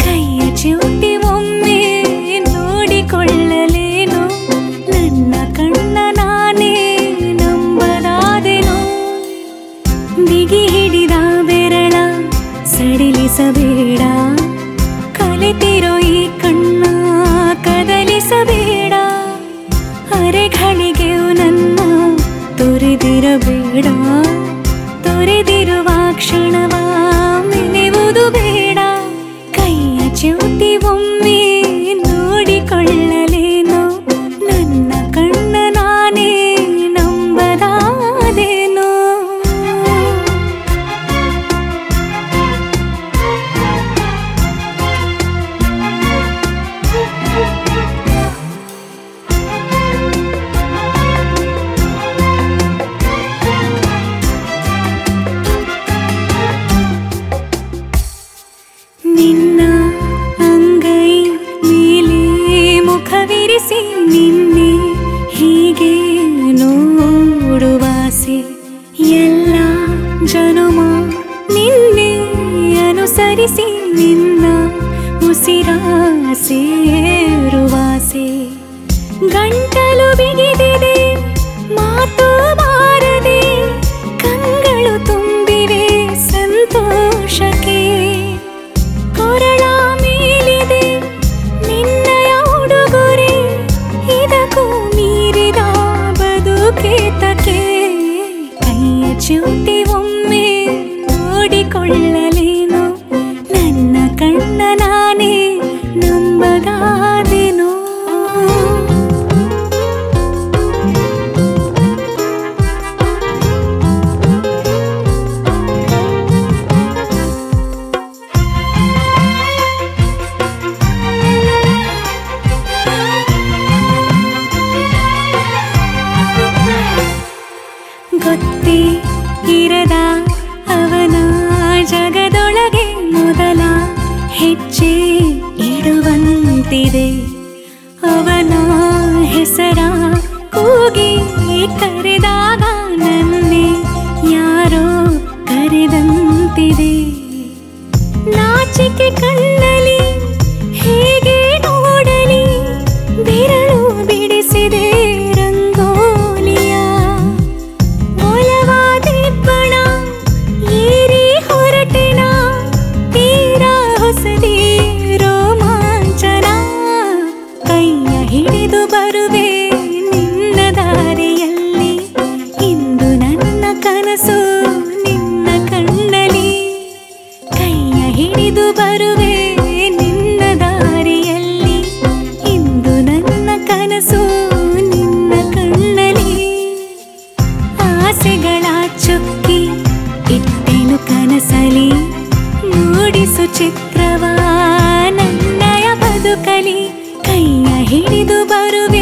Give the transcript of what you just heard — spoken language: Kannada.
ಕೈಯ ಚ್ಯುತಿ ಒಮ್ಮೆ ನೋಡಿಕೊಳ್ಳಲೇನು ನನ್ನ ಕಣ್ಣ ನಾನೇ ನಂಬಲಾದೆನು ಬಿಗಿ ಹಿಡಿದ ಬೆರಳ ಸಡಿಲಿಸಬೇಡ ಕಲಿತಿರೋ ಈ ಕಣ್ಣ ಕದಲಿಸಬೇಡ ಅರೆಗಳಿಗೆಯು ನನ್ನ ತೊರೆದಿರಬೇಡ ತೊರೆದಿರುವ ಕ್ಷಣವ ಮೆನೆವುದು ಬೇಡ ಕೈಯ ಚ್ಯುತಿ ಒಮ್ಮೆ ನೋಡಿಕೊಳ್ಳಲೇನು ನನ್ನ ಕಣ್ಣ ನಾನೇ ನಂಬದಾದೇನೋ ನಿನ್ನ ಅಂಗೈ ಮೇಲೆ ಮುಖವಿರಿಸಿ ನಿನ್ನೆ ಹೀಗೆ ನೋಡುವಾಸೆ ಎಲ್ಲ ಜನುಮ ನಿನ್ನೆ ಅನುಸರಿಸಿ ನಿನ್ನ ಉಸಿರ ಸೇರುವಾಸೆ ಗಂಟಲು ಬಿಗಿದಿದೆ ಮಾತು ಬಾರದೆ ಕಂಗಳು ತುಂಬಿವೆ ಸಂತೋಷಕ್ಕೆ ಕೊರಳ ಮೇಲಿದೆ ನಿನ್ನಯ ಉಡುಗೊರೆ ಇದಕ್ಕೂ ಮೀರಿದ ಬದುಕೇತಕ್ಕೆ ಕೈಯ ಚ್ಯುತಿ ಒಮ್ಮೆ ನೋಡಿಕೊಳ್ಳಲೇನು ನನ್ನ ಕಣ್ಣ ನಾನೇ ನಂಬದಾದೆನೋ ಗೊತ್ತೇ ಇರದ ಅವನ ಜಗದೊಳಗೆ ಮೊದಲ ಹೆಜ್ಜೆ ಇಡುವಂತಿದೆ ಅವನ ಹೆಸರ ಕೂಗಿ ಕರೆದಾಗ ನನ್ನೆ ಯಾರೋ ಕರೆದಂತಿದೆ ನಾಚಿಕೆ ಕಣ್ಣಲಿ ಹೇಗೆ ನೋಡಲಿ ಬೆರಳು ಬಿಡಿಸಿದೆ ರಂಗೋಲಿಯ ಒಲವಾದಿಬ್ಬಣ ಏರಿ ಹೊರಟಿನ ತೀರ ಹೊಸದಿ ರೋಮಾಂಚನ ಕೈಯ ಹಿಡಿದು ಬರುವೆ ನಿನ್ನ ದಾರಿಯಲ್ಲಿ ಇಂದು ನನ್ನ ಕನಸು ನಿನ್ನ ಕಣ್ಣಲಿ ಕೈಯ ಹಿಡಿದು ಬರುವೆ ನಿನ್ನ ದಾರಿಯಲ್ಲಿ ಇಂದು ನನ್ನ ಕನಸು ನಿನ್ನ ಕಣ್ಣಲಿ ಆಸೆಗಳ ಚುಕ್ಕಿ ಇಟ್ಟೆನು ಕನಸಲಿ ಮೂಡಿಸು ಚಿತ್ರವ ನನ್ನಯ ಬದುಕಲಿ ಕೈಯ ಹಿಡಿದು ಬರುವೆ